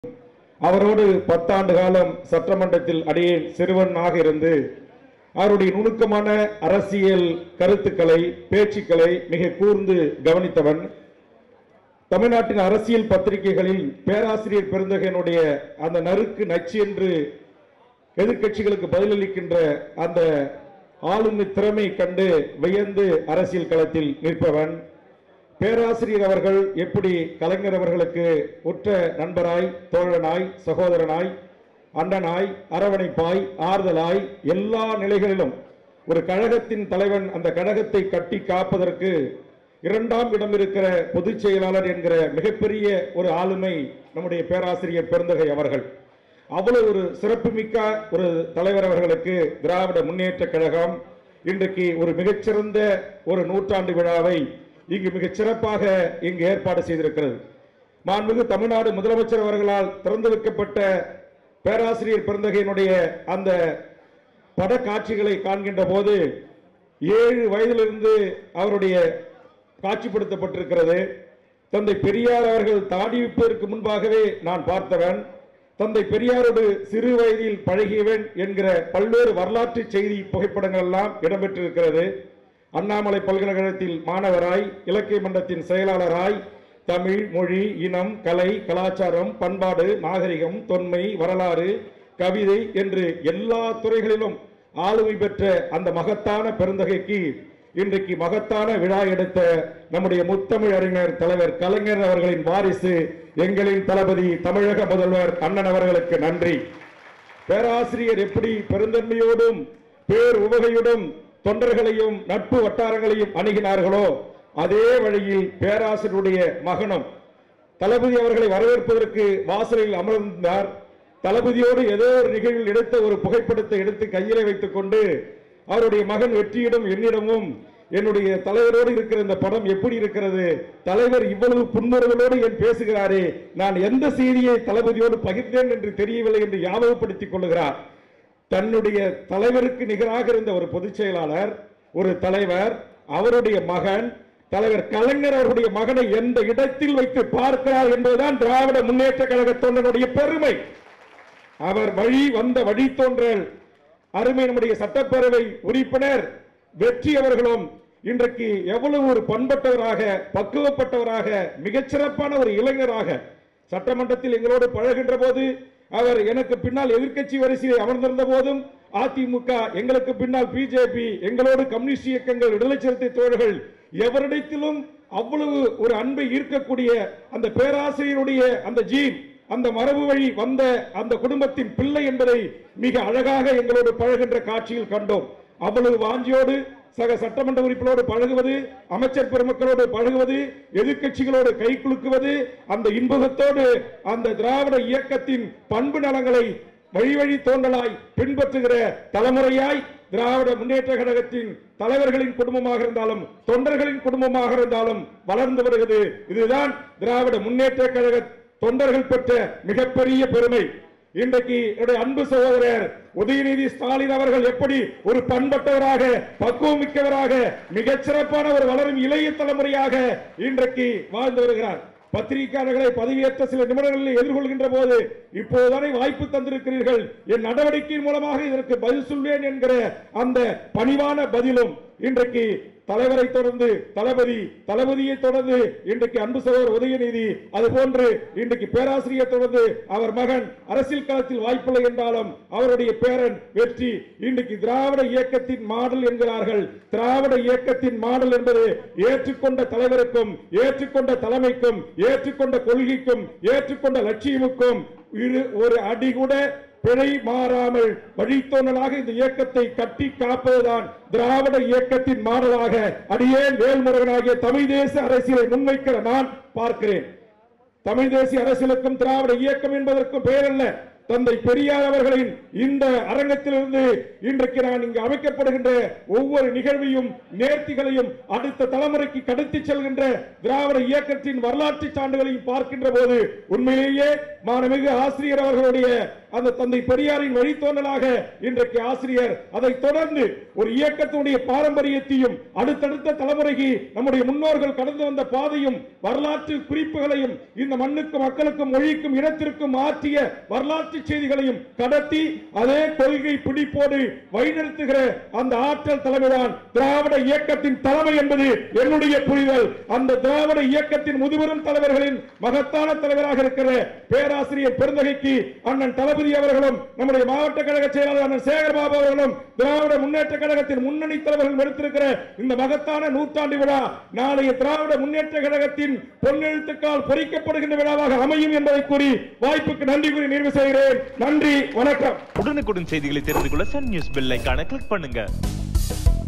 அவரோடு பத்தாண்டு காலம் சட்டமன்றத்தில் அடியேன் சிறுவனாக இருந்து அவருடைய நுணுக்கமான அரசியல் கருத்துக்களை பேச்சுக்களை மிக கூர்ந்து கவனித்தவன் தமிழ்நாட்டின் அரசியல் பத்திரிகைகளில் பேராசிரியர் பெருந்தகையினுடைய அந்த நறுக்கு நச்சு என்று எதிர்க்கட்சிகளுக்கு பதிலளிக்கின்ற அந்த ஆளுமை திறமை கண்டு வியந்து அரசியல் களத்தில் நிற்பவன் பேராசிரியர் அவர்கள் எப்படி கலைஞர் அவர்களுக்கு உற்ற நண்பராய் தோழனாய் சகோதரனாய் அண்ணனாய் அரவணைப்பாய் ஆறுதலாய் எல்லா நிலைகளிலும் ஒரு கழகத்தின் தலைவன் அந்த கழகத்தை கட்டி காப்பதற்கு இரண்டாம் இடம் இருக்கிற பொதுச் செயலாளர் என்கிற மிகப்பெரிய ஒரு ஆளுமை நம்முடைய பேராசிரியர் பெருந்தகை அவர்கள் அவ்வளவு ஒரு சிறப்புமிக்க ஒரு தலைவர் அவர்களுக்கு திராவிட முன்னேற்ற கழகம் இன்றைக்கு ஒரு மிகச்சிறந்த ஒரு நூற்றாண்டு விழாவை இங்கு மிகச் சிறப்பாக இங்கு ஏற்பாடு செய்திருக்கிறது மாண்புமிகு தமிழ்நாடு முதலமைச்சர் அவர்களால் திறந்து வைக்கப்பட்ட பேராசிரியர் பெருந்தகையினுடைய அந்த படக்காட்சிகளை காண்கின்ற போது ஏழு வயதிலிருந்து அவருடைய காட்சிப்படுத்தப்பட்டிருக்கிறது தந்தை பெரியார் அவர்கள் தாடி வைப்பதற்கு முன்பாகவே நான் பார்த்தவன் தந்தை பெரியாரோடு சிறு வயதில் பழகியவன் என்கிற பல்வேறு வரலாற்று செய்தி புகைப்படங்கள் எல்லாம் இடம்பெற்றிருக்கிறது அண்ணாமலை பல்கலைக்கழகத்தில் மாணவராய் இலக்கிய மன்றத்தின் செயலாளராய் தமிழ் மொழி இனம் கலை கலாச்சாரம் பண்பாடு நாகரிகம் தொன்மை வரலாறு கவிதை என்று எல்லா துறைகளிலும் ஆளுமை பெற்ற அந்த மகத்தான பெருந்தகைக்கு இன்றைக்கு மகத்தான விழா எடுத்த நம்முடைய முத்தமிழ் அறிஞர் தலைவர் கலைஞர் அவர்களின் வாரிசு எங்களின் தளபதி தமிழக முதல்வர் அண்ணன் அவர்களுக்கு நன்றி பேராசிரியர் எப்படி பெருந்தன்மையோடும் பேர் உவகையோடும் தொண்டர்களையும் நட்பு வட்டாரங்களையும் அணுகினார்களோ அதே வழியில் பேராசிரியருடைய மகனும் தளபதி அவர்களை வரவேற்பதற்கு வாசலில் அமர்ந்தார் தளபதியோடு ஏதோ ஒரு நிகழ்வில் எடுத்த ஒரு புகைப்படத்தை எடுத்து கையிலே வைத்துக் கொண்டு அவருடைய மகன் வெற்றியிடம் என்னிடமும் என்னுடைய தலைவரோடு இருக்கிற இந்த படம் எப்படி இருக்கிறது தலைவர் இவ்வளவு புன்முறுவலோடு என் பேசுகிறாரே நான் எந்த செய்தியை தளபதியோடு பகிர்ந்தேன் என்று தெரியவில்லை என்று ஞாபகப்படுத்திக் கொள்ளுகிறார் தன்னுடைய தலைவருக்கு நிகராக இருந்த ஒரு பொதுச் செயலாளர் ஒரு தலைவர் அவருடைய மகன் தலைவர் கலைஞர் அவருடைய மகனை எந்த இடத்தில் வைத்து பார்க்கிறார் என்பதுதான் திராவிட முன்னேற்ற கழக தொண்டனுடைய பெருமை அவர் வழி வந்த வழித்தோன்றல் அருமை நம்முடைய சட்டப்பேரவை உறுப்பினர் வெற்றி அவர்களும் இன்றைக்கு எவ்வளவு ஒரு பண்பட்டவராக பக்குவப்பட்டவராக மிகச்சிறப்பான ஒரு இளைஞராக சட்டமன்றத்தில் எங்களோடு பழகின்ற போது அவர் எனக்கு பின்னால் எதிர்க்கட்சி வரிசையில் அமர்ந்திருந்த போதும் அதிமுக எங்களுக்கு பின்னால் பிஜேபி எங்களோடு கம்யூனிஸ்ட் இயக்கங்கள் விடுதலை சிறுத்தை தோழர்கள் எவரிடத்திலும் அவ்வளவு ஒரு அன்பை ஈர்க்கக்கூடிய அந்த பேராசிரியருடைய அந்த ஜீன் அந்த மரபு வழி வந்த அந்த குடும்பத்தின் பிள்ளை என்பதை மிக அழகாக எங்களோடு பழகின்ற காட்சியில் கண்டோம் அவ்வளவு வாஞ்சியோடு சக சட்டமன்ற உறுப்பினரோடு பழகுவது அமைச்சர் பெருமக்களோடு பழகுவது எதிர்க்கட்சிகளோடு கை குலுக்குவது அந்த இன்பகத்தோடு அந்த திராவிட இயக்கத்தின் பண்பு நலங்களை வழி வழி தோன்றலாய் பின்பற்றுகிற தலைமுறையாய் திராவிட முன்னேற்ற கழகத்தின் தலைவர்களின் குடும்பமாக இருந்தாலும் தொண்டர்களின் குடும்பமாக இருந்தாலும் வளர்ந்து வருகிறது இதுதான் திராவிட முன்னேற்ற கழக தொண்டர்கள் பெற்ற மிகப்பெரிய பெருமை இன்றைக்கு என்னுடைய அன்பு சகோதரர் உதயநிதி ஸ்டாலின் அவர்கள் எப்படி ஒரு பண்பட்டவராக பக்குவமிக்கவராக மிகச் சிறப்பான ஒரு வளரும் இளைய தலைமுறையாக இன்றைக்கு வாழ்ந்து வருகிறார் பத்திரிகையாளர்களை பதவியேற்ற சில நிமிடங்களில் எதிர்கொள்கின்ற போது இப்போதுதானே வாய்ப்பு தந்திருக்கிறீர்கள் என் நடவடிக்கையின் மூலமாக இதற்கு பதில் சொல்வேன் என்கிற அந்த பணிவான பதிலும் இன்றைக்கு தலைவரை தொடர்ந்து தளபதி தளபதியை தொடர்ந்து இன்றைக்கு அன்பு சகோதரர் உதயநிதி அது போன்று இன்றைக்கு பேராசிரியர் தொடர்ந்து அவர் மகன் அரசியல் களத்தில் வாய்ப்பில்லை என்றாலும் அவருடைய பேரன் வெற்றி இன்றைக்கு திராவிட இயக்கத்தின் மாடல் என்கிறார்கள் திராவிட இயக்கத்தின் மாடல் என்பது ஏற்றுக்கொண்ட தலைவருக்கும் ஏற்றுக்கொண்ட தலைமைக்கும் ஏற்றுக்கொண்ட கொள்கைக்கும் ஏற்றுக்கொண்ட லட்சியமுக்கும் இரு ஒரு அடி கூட பிழை மாறாமல் வழித்தோன்றலாக இந்த இயக்கத்தை கட்டி காப்பதுதான் திராவிட இயக்கத்தின் மாடலாக அடியேன் வேல்முருகனாகிய தமிழ் தேச அரசியலை முன்வைக்கிற நான் பார்க்கிறேன் தமிழ் தேசிய அரசியலுக்கும் திராவிட இயக்கம் என்பதற்கும் பெயர் அல்ல தந்தை பெரியார் அவர்களின் இந்த அரங்கத்திலிருந்து இன்றைக்கு நான் இங்கு அமைக்கப்படுகின்ற ஒவ்வொரு நிகழ்வையும் நேர்த்திகளையும் அடுத்த தலைமுறைக்கு கடத்தி செல்கின்ற திராவிட இயக்கத்தின் வரலாற்று சான்றுகளையும் பார்க்கின்ற போது உண்மையிலேயே மாணமிகு ஆசிரியர் அவர்களுடைய அந்த தந்தை பெரியாரின் வழித்தோன்றலாக இன்றைக்கு ஆசிரியர் அதைத் தொடர்ந்து ஒரு இயக்கத்தினுடைய பாரம்பரியத்தையும் அடுத்தடுத்த தலைமுறைக்கு நம்முடைய முன்னோர்கள் கடந்து வந்த பாதையும் வரலாற்று குறிப்புகளையும் இந்த மண்ணுக்கும் மக்களுக்கும் மொழிக்கும் இனத்திற்கும் ஆற்றிய வரலாற்று செய்திகளையும் கடத்தி அதே கொள்கை பிடிப்போடு வழிநடத்துகிற அந்த ஆற்றல் தலைமைதான் திராவிட இயக்கத்தின் தலைமை என்பது என்னுடைய புரிதல் அந்த திராவிட இயக்கத்தின் முதுபெரும் தலைவர்களின் மகத்தான தலைவராக இருக்கிற பேராசிரியர் பெருந்தகைக்கு அண்ணன் தளபதி அவர்களும் நம்முடைய மாவட்ட கழக செயலாளர் அண்ணன் சேகர்பாபு அவர்களும் திராவிட முன்னேற்ற கழகத்தின் முன்னணி தலைவர்கள் எடுத்திருக்கிற இந்த மகத்தான நூற்றாண்டு விழா நாளைய திராவிட முன்னேற்ற கழகத்தின் பொன்னெழுத்துக்கால் பொறிக்கப்படுகின்ற விழாவாக அமையும் என்பதை கூறி வாய்ப்புக்கு நன்றி கூறி நிறைவு செய்கிறேன் நன்றி வணக்கம் உடனுக்குடன் செய்திகளை தெரிந்து கொள்ள சன் நியூஸ் பெல் ஐகானை கிளிக் பண்ணுங்க